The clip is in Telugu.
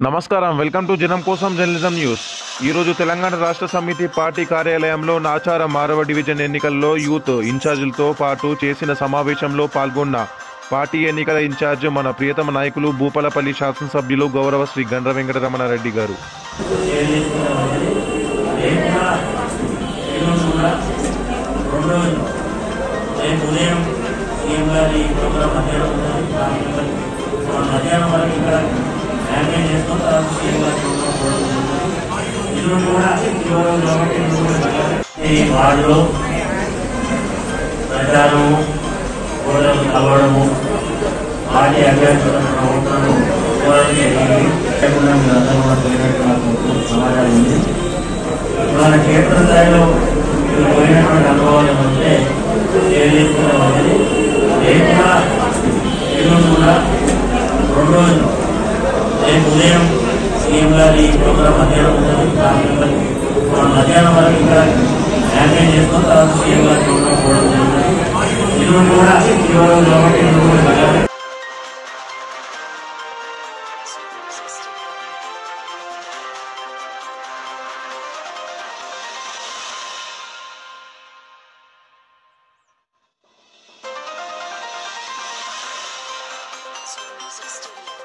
నమస్కారం వెల్కమ్ టు జనం కోసం జర్నలిజం న్యూస్ ఈరోజు తెలంగాణ రాష్ట్ర సమితి పార్టీ కార్యాలయంలో నాచార మారవ డివిజన్ ఎన్నికల్లో యూత్ ఇన్ఛార్జీలతో పాటు చేసిన సమావేశంలో పాల్గొన్న పార్టీ ఎన్నికల ఇన్ఛార్జ్ మన ప్రియతమ నాయకులు భూపాలపల్లి శాసనసభ్యులు గౌరవ శ్రీ గండ్ర వెంకటరమణారెడ్డి గారు రేపు ఉదయం సీఎం గారి ప్రోగ్రాం మధ్యాహ్నం ఉంటుంది మనం మధ్యాహ్నం వరకు ఇక్కడ క్యాంపెయిన్ చేస్తాం తర్వాత సీఎం గారి ప్రోగ్రాం కూడా ఉంటుంది. ఇల్లు కూడా శివరాం కాబట్టి ఇల్లు కూడా పెట్టాలి. ఈ వార్డులో ప్రచారము ఓటర్లు కలవడము పార్టీ అభ్యర్థులను ఓటర్లు కోరడం జరిగింది లేకుండా మీరు అందరూ కూడా పోయినట్టు నాకు సమాచారం ఉంది ఇవాళ క్షేత్ర స్థాయిలో మీరు పోయినటువంటి అనుభవాలు ఏమంటే తెలియజేసుకునే మంచిది రేపు కూడా ఎల్లుండి కూడా రెండు రోజులు రేపు ఉదయం సీఎం గారి ప్రోగ్రాం మధ్యాహ్నం ఉంటుంది కాబట్టి మనం మధ్యాహ్నం వరకు ఇక్కడ క్యాంపెయిన్ చేస్తాం తర్వాత సీఎం గారి ప్రోగ్రాం కూడా జరుగుతుంది ఎల్లుండి కూడా శివరాం కాబట్టి ఎల్లుండి కూడా వెళ్ళాలి Music Studio.